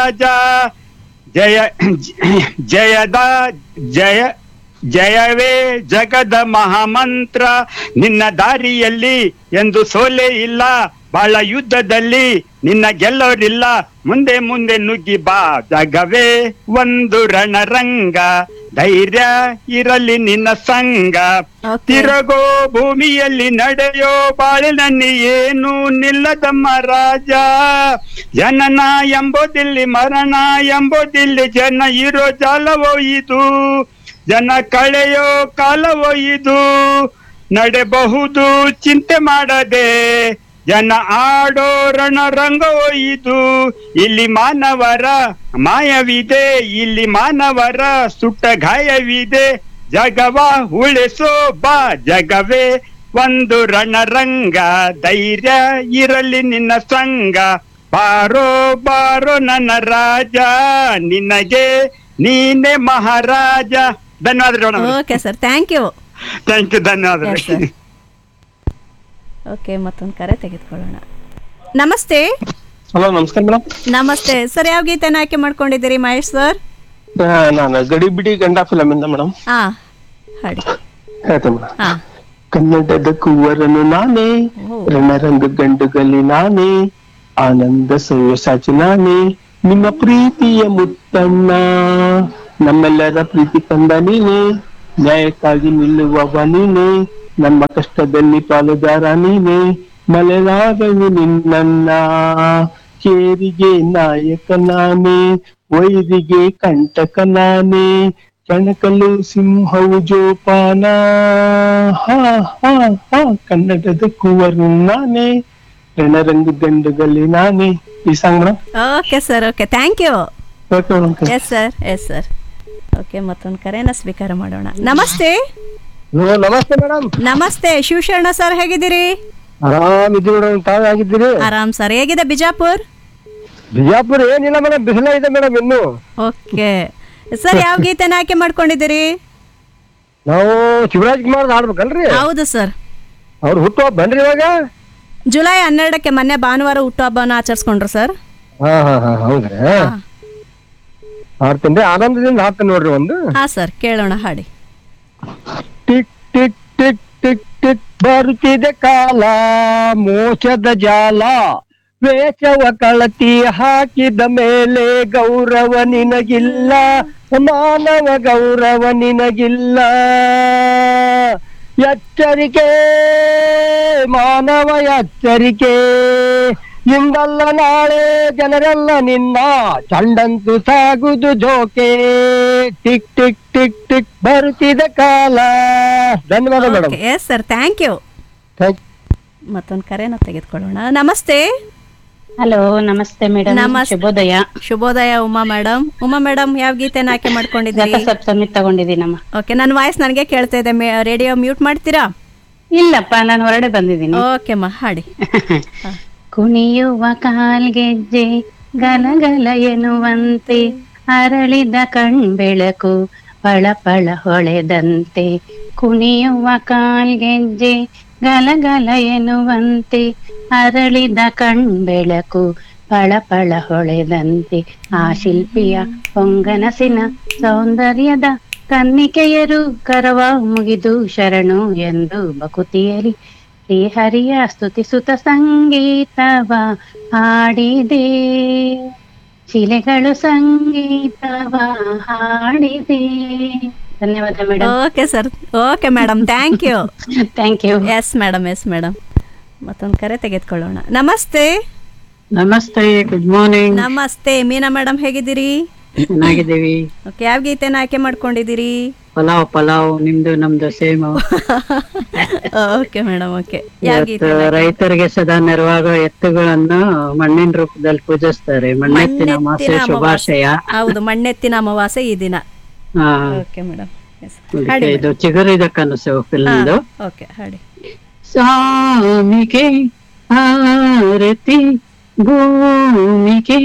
ರಾಜ ಜಯ ಜಯದ ಜಯ ಜಯವೇ ಜಗದ ಮಹಾಮಂತ್ರ ನಿನ್ನ ದಾರಿಯಲ್ಲಿ ಎಂದು ಸೋಲೆ ಇಲ್ಲ ಬಾಳ ಯುದ್ಧದಲ್ಲಿ ನಿನ್ನ ಗೆಲ್ಲೋರಿಲ್ಲ ಮುಂದೆ ಮುಂದೆ ನುಗ್ಗಿ ಬಾ ಜಗವೇ ಒಂದು ರಣರಂಗ ಧೈರ್ಯ ಇರಲಿ ನಿನ್ನ ಸಂಗ Okay. ತಿರುಗೋ ಭೂಮಿಯಲ್ಲಿ ನಡೆಯೋ ಬಾಳಿನಲ್ಲಿ ಏನು ನಿಲ್ಲದಮ್ಮ ರಾಜ ಜನನ ಎಂಬುದಿಲ್ಲಿ ಮರಣ ಎಂಬುದಿಲ್ಲಿ ಜನ ಇರೋ ಜಾಲವೋ ಇದು ಜನ ಕಳೆಯೋ ಕಾಲವೋ ಇದು ನಡೆಬಹುದು ಚಿಂತೆ ಮಾಡದೆ ಜನ ಆಡೋ ರಣರಂಗವೋ ಇದು ಇಲ್ಲಿ ಮಾನವರ ಮಾಯವಿದೆ ಇಲ್ಲಿ ಮಾನವರ ಸುಟ್ಟ ಗಾಯವಿದೆ ಜಗವ ಉಳಿಸೋ ಬಾ ಜಗವೇ ಒಂದು ರಣರಂಗ ಧೈರ್ಯ ಇರಲಿ ನಿನ್ನ ಸಂಗ ಬಾರೋ ಬಾರೋ ನನ್ನ ರಾಜ ನಿನಗೆ ನೀನೆ ಮಹಾರಾಜ ಧನ್ಯವಾದಗಳು okay sir thank you thank you ಧನ್ಯವಾದಗಳು Yes, sir. ಓಕೆ ಮತ್ತೊಂದು ಕರೆ ತೆಗೆದುಕೊಳ್ಳೋಣ ನಮಸ್ತೆ ಹಲೋ ನಮಸ್ಕಾರ ಮೇಡಮ್ ನಮಸ್ತೆ ಸರ್ ಯಾವ ಗೀತೆನ ಆಯ್ಕೆ ಮಾಡ್ಕೊಂಡಿದ್ದೀರಿ ಮಹೇಶ್ ಸರ್ ನಾನು ಗಡಿಬಿಡಿ ಗಂಡ ಫಿಲಮ್ ಇಂದ ಮೇಡಮ್ ಹಾ ಹಾಡಿ ಹೇಳ್ತೇನೆ ಮೇಡಮ್ ಹಾ ಕನ್ನಡದ ಕುವರನು ನಾನೇ ಓ. ರಣರಂಗ ಗಂಡುಗಲಿ ನಾನೇ ಆನಂದ ಸವ್ಯಸಾಚಿ ನಾನೇ ನಿಮ್ಮ ಪ್ರೀತಿಯ ಮುತ್ತಣ್ಣ ನಮ್ಮೆಲ್ಲರ ಪ್ರೀತಿ ತಂದ ನೀನೆ ನ್ಯಾಯಕ್ಕಾಗಿ ನಿಲ್ಲುವವ ನೀನೆ ನಮ್ಮ ಕಷ್ಟದಲ್ಲಿ ಪಾಲುದಾರ ನೀನೆ ಮಲೆನಾಡವು ನಿನ್ನನ್ನ ಕೇರಿಗೆ ನಾಯಕ ನಾನೇ ವೈರಿಗೆ ಕಂಟಕ ನಾನೇ ಕಣಕಲು ಸಿಂಹವು ಜೋಪಾನ ಹಾ ಹಾ ಹಾ ಕನ್ನಡದ ಕುವರು ನಾನೇ ರಣರಂಗ ಗಂಡುಗಲ್ಲಿ ನಾನೇ ಈ song madam okay sir okay thank you okay madam yes sir yes sir okay ಮತ್ತೊಂದು ಕರೆನ ಸ್ವೀಕಾರ ಮಾಡೋಣ ನಮಸ್ತೆ ನಮಸ್ತೆ ಮೇಡಮ್ ನಮಸ್ತೆ ಶಿವಶರಣ ಸರ್ ಹೇಗಿದ್ದೀರಿ ಆರಾಮಿದ್ದೀವಿ ಮೇಡಮ್ ತಾವೇ ಆಗಿದ್ದೀರಿ ಆರಾಮ್ ಸರ್ ಹೇಗಿದೆ ಬಿಜಾಪುರ್ ಬಿಜಾಪುರ ಏನಿಲ್ಲ ಮೇಡಮ್ ಬಿಸಿಲ ಇದೆ ಮೇಡಮ್ ಇನ್ನು ಓಕೆ ಸರ್ ಯಾವ ಗೀತೆನ ಆಯ್ಕೆ ಮಾಡ್ಕೊಂಡಿದ್ದೀರಿ ನಾವು ಶಿವರಾಜ್ ಕುಮಾರ್ ಆಡ್ಬೇಕಲ್ರಿ ಹೌದು ಸರ್ ಅವ್ರು ಹುಟ್ಟುವ ಬನ್ರಿ ಇವಾಗ ಜುಲೈ ಹನ್ನೆರಡಕ್ಕೆ ಮೊನ್ನೆ ಭಾನುವಾರ ಹುಟ್ಟುಹಬ್ಬನ ಆಚರಿಸ್ಕೊಂಡ್ರು ಸರ್ ಹಾ ಹಾ ಹಾ ಹೌದ್ರಿ ಆಡ್ತೇನ್ರಿ ಆನಂದದಿಂದ ಹಾಡ್ತೇನೆ ನೋಡ್ರಿ ಒಂದು ಹಾ ಸರ್ ಕೇಳೋಣ ಹಾಡಿ tick tick tick tick tick ಬರುತ್ತಿದೆ ಕಾಲ ಮೋಚದ ಜಾಲ ವೇಷವ ಕಳತಿ ಹಾಕಿದ ಮೇಲೆ ಗೌರವ ನಿನಗಿಲ್ಲ ಮಾನವ ಗೌರವ ನಿನಗಿಲ್ಲ ಎಚ್ಚರಿಕೆ ಮಾನವ ಎಚ್ಚರಿಕೆ ಇಂದಲ್ಲ ನಾಳೆ ಜನರೆಲ್ಲ ನಿನ್ನ ಚಂಡಂತು ಸಾಗುದು ಜೋಕೆ ಟಿಕ್ ಟಿಕ್ ಟಿಕ್ ಟಿಕ್ ಬರುತ್ತಿದೆ ಕಾಲ ಧನ್ಯವಾದ madam yes sir thank you thank ಮತ್ತೊಂದು ಕರೆನ ತೆಗೆದುಕೊಳ್ಳೋಣ ನಮಸ್ತೆ ಹಲೋ ನಮಸ್ತೆ ಮೇಡಮ್ ನಮಸ್ತೆ. ಶುಭೋದಯ ಶುಭೋದಯ ಉಮಾ ಮೇಡಮ್ ಉಮಾ ಮೇಡಮ್ ಯಾವ ಗೀತೆನ ಆಯ್ಕೆ ಮಾಡ್ಕೊಂಡಿದ್ದೀರಿ ಸಪ್ತಮಿ ತಗೊಂಡಿದ್ದೀನಮ್ಮ ಓಕೆ ನನ್ನ ವಾಯ್ಸ್ ನನಗೆ ಕೇಳ್ತಾ ಇದೆ ರೇಡಿಯೋ ಮ್ಯೂಟ್ ಮಾಡ್ತೀರಾ ಇಲ್ಲಪ್ಪ ನಾನು ಹೊರಡೆ ಬಂದಿದ್ದೀನಿ ಓಕೆ ಮಾ ಹಾಡಿ ಕುಣಿಯುವ ಕಾಲ್ಗೆಜ್ಜೆ ಗಲಗಲ ಎನ್ನುವಂತೆ ಅರಳಿದ ಕಣ್ಬೆಳಕು ಪಳ ಪಳ ಹೊಳೆದಂತೆ ಕುಣಿಯುವ ಕಾಲ್ಗೆಜ್ಜೆ ಗಲಗಲ ಎನ್ನುವಂತೆ ಅರಳಿದ ಕಣ್ಬೆಳಕು ಪಳ ಪಳ ಹೊಳೆದಂತೆ ಆ ಶಿಲ್ಪಿಯ ಹೊಂಗನಸಿನ ಸೌಂದರ್ಯದ ಕನ್ನಿಕೆಯರು ಕರವ ಮುಗಿದು ಶರಣು ಎಂದು ಬಕುತಿಯಲಿ ಶ್ರೀಹರಿಯ ಸ್ತುತಿಸುತ ಸಂಗೀತವ ಹಾಡಿದೆ ಶಿಲೆಗಳು ಸಂಗೀತವ ಹಾಡಿದೆ ಧನ್ಯವಾದ madam okay sir okay madam thank you thank you yes madam yes madam ಮತ್ತೊಂದು ಕರೆ ತೆಗೆದುಕೊಳ್ಳೋಣ ನಮಸ್ತೆ ನಮಸ್ತೆ ಗುಡ್ ಮಾರ್ನಿಂಗ್ ನಮಸ್ತೆ ಮೀನಾ ಮೇಡಮ್ ಹೇಗಿದ್ದೀರಿ ಚೆನ್ನಾಗಿದ್ದೀವಿ ಓಕೆ ಯಾವ ಗೀತೆನ ಆಯ್ಕೆ ಮಾಡ್ಕೊಂಡಿದ್ದೀರಿ ಪಲಾವ್ ಪಲಾವ್ ನಿಮ್ದು ನಮ್ದು ಸೇಮ್ ಓಕೆ ಮೇಡಮ್ ಓಕೆ ಯಾವ ಗೀತೆ ರೈತರಿಗೆ ಸದಾ ನೆರವಾಗುವ ಎತ್ತುಗಳನ್ನು ಮಣ್ಣಿನ ರೂಪದಲ್ಲಿ ಪೂಜಿಸ್ತಾರೆ ಮಣ್ಣೆತ್ತಿನ ಮಾಸೆ ಮಣ್ಣೆತ್ತಿನ ಶುಭಾಶಯ ಹೌದು ಮಣ್ಣೆತ್ತಿನ ಅಮಾವಾಸ್ಯೆ ಈ ದಿನ ಹಾ ಓಕೆ ಮೇಡಮ್ ಎಸ್ ಅದಕ್ಕೆ ಹಾಡಿ ಇದು ಚಿಗುರಿದ ಕನಸು ಫಿಲ್ಮ್ದು ಓಕೆ ಹಾಡಿ ಸ್ವಾಮಿಗೆ ಆರತಿ ಭೂಮಿಗೆ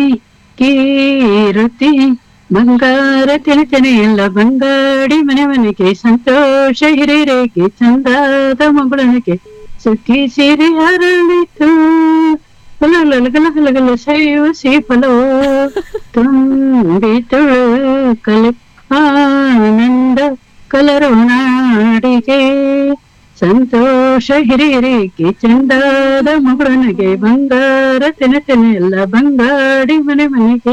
ಕೀರುತಿ ಬಂಗಾರ ತಿಳಚನೆ ಎಲ್ಲ ಬಂಗಾಡಿ ಮನೆ ಮನೆಗೆ ಸಂತೋಷ ಹಿರಿಯರಿಗೆ ಚಂದಾದ ಮಗಳನಿಗೆ ಸುಖಿ ಸಿರಿ ಹರಳಿತು ಗಲಗಲ ಸೈವ ಸೀಫಲೋ ತುಂಬಿ ತುಳು ಕಲಿ ಆನಂದ ಕಲರು ನಾಡಿಗೆ ಸಂತೋಷ ಹಿರಿಯರಿಗೆ ಚಂದಾದ ಮಗುಳನಿಗೆ ಬಂಗಾರ ತೆನೆ ತೆನೆ ಎಲ್ಲ ಬಂಗಾಡಿ ಮನೆ ಮನೆಗೆ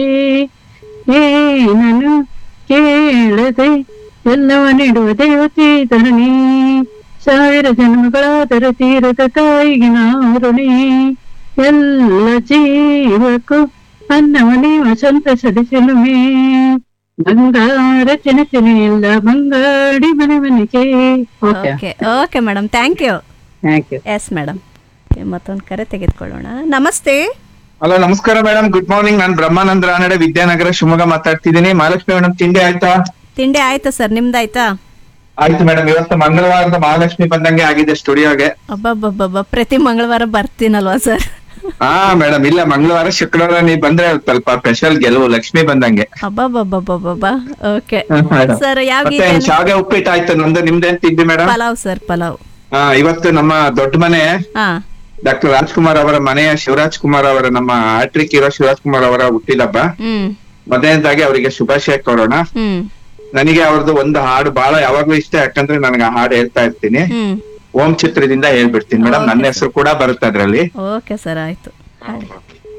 ಏನನು ಕೇಳದೆ ಎಲ್ಲವ ನೀಡುವ ದೇವತೆ ಧರಣಿ ಸಾವಿರ ಜನ್ಮಗಳಾದರೂ ತೀರದ ತಾಯಿಗೆ ನಾರುಣಿ ಎಲ್ಲ ಜೀವಕ್ಕೂ ಅನ್ನವ ನೀವ ಸಂತಸಡಿಸಲುಮೆ ಬಂಗಾರ ಚೆನೆ ಚೆನೆ ಎಲ್ಲ ಬಂಗಾಡಿ ಮನೆ ಮನೆಗೆ okay okay okay madam thank you thank you yes madam ಮತ್ತೊಂದು ಕರೆ ತೆಗೆದುಕೊಳ್ಳೋಣ ನಮಸ್ತೆ ಹಲೋ ನಮಸ್ಕಾರ ಮೇಡಮ್ ಗುಡ್ ಮಾರ್ನಿಂಗ್ ನಾನ್ ಬ್ರಹ್ಮಾನಂದ ರಾನಡೆ ವಿದ್ಯಾನಗರ ಶಿವಮೊಗ್ಗ ಮಾತಾಡ್ತಿದ್ದೀನಿ ಮಹಾಲಕ್ಷ್ಮಿ ಮೇಡಮ್ ತಿಂಡಿ ಆಯ್ತಾ ತಿಂಡಿ ಆಯ್ತು ಸರ್ ನಿಮ್ದಾಯ್ತಾ ಆಯ್ತು ಮೇಡಮ್ ಇವತ್ತು ಮಂಗಳವಾರದ ಮಹಾಲಕ್ಷ್ಮಿ ಬಂದಂಗೆ ಆಗಿದೆ ಸ್ಟುಡಿಯೋಗೆ ಅಬ್ಬಬ್ಬಬ್ಬ ಪ್ರತಿ ಮಂಗಳವಾರ ಬರ್ತೀನಲ್ವಾ ಸರ್ ಹಾ ಮೇಡಮ್ ಇಲ್ಲ ಮಂಗಳವಾರ ಶುಕ್ರವಾರ ನೀವ್ ಬಂದ್ರೆ ಸ್ವಲ್ಪ ಸ್ಪೆಷಲ್ ಗೆಲುವು ಲಕ್ಷ್ಮಿ ಬಂದಂಗೆ ಅಬ್ಬಬ್ಬಬ್ಬಬ್ಬಬ್ಬ ಓಕೆ ಹ್ಮ್, madam. ಸರ್ ಯಾವ ಮತ್ತೆ ಗೀತೆ ಶಾವಿಗೆ ಉಪ್ಪಿಟ್ಟು ಆಯ್ತು ನಂದು ನಿಮ್ದೇನ್ ತಿಂಡಿ ಮೇಡಮ್ ಪಲಾವ್ ಸರ್ ಪಲಾವ್ ಹಾ ಇವತ್ತು ನಮ್ಮ ದೊಡ್ಡ ಮನೆ ಹಾ ಡಾಕ್ಟರ್ ರಾಜ್ಕುಮಾರ್ ಅವರ ಮನೆಯ ಶಿವರಾಜ್ ಕುಮಾರ್ ಅವರ ನಮ್ಮ ಆಟ್ರಿಕ್ ಹೀರೋ ಶಿವರಾಜ್ ಕುಮಾರ್ ಅವರ ಹುಟ್ಟಿದಬ್ಬ ಹ್ಮ್ ಮೊದಲನೇದಾಗಿ ಅವರಿಗೆ ಶುಭಾಶಯ ಕೋರೋಣ ಹ್ಮ್ ನನಗೆ ಅವ್ರದ್ದು ಒಂದು ಹಾಡು ಬಹಳ ಯಾವಾಗ್ಲೂ ಇಷ್ಟ ಯಾಕಂದ್ರೆ ನನಗೆ ಆ ಹಾಡು ಹೇಳ್ತಾ ಇರ್ತೀನಿ ಹ್ಮ್ ಓಂ ಚಿತ್ರದಿಂದ ಹೇಳ್ಬಿಡ್ತೀನಿ ಮೇಡಮ್ ನನ್ನ ಹೆಸರು ಕೂಡ ಬರುತ್ತೆ ಅದ್ರಲ್ಲಿ ಓಕೆ ಸರ್ ಆಯ್ತು ಹಾಡಿ.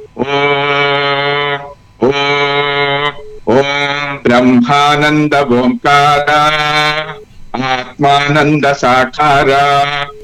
ಓಂ ಓಂ ಓಂ ಬ್ರಹ್ಮಾನಂದ ಓಂಕಾರ ಆತ್ಮಾನಂದ ಸಾಕಾರ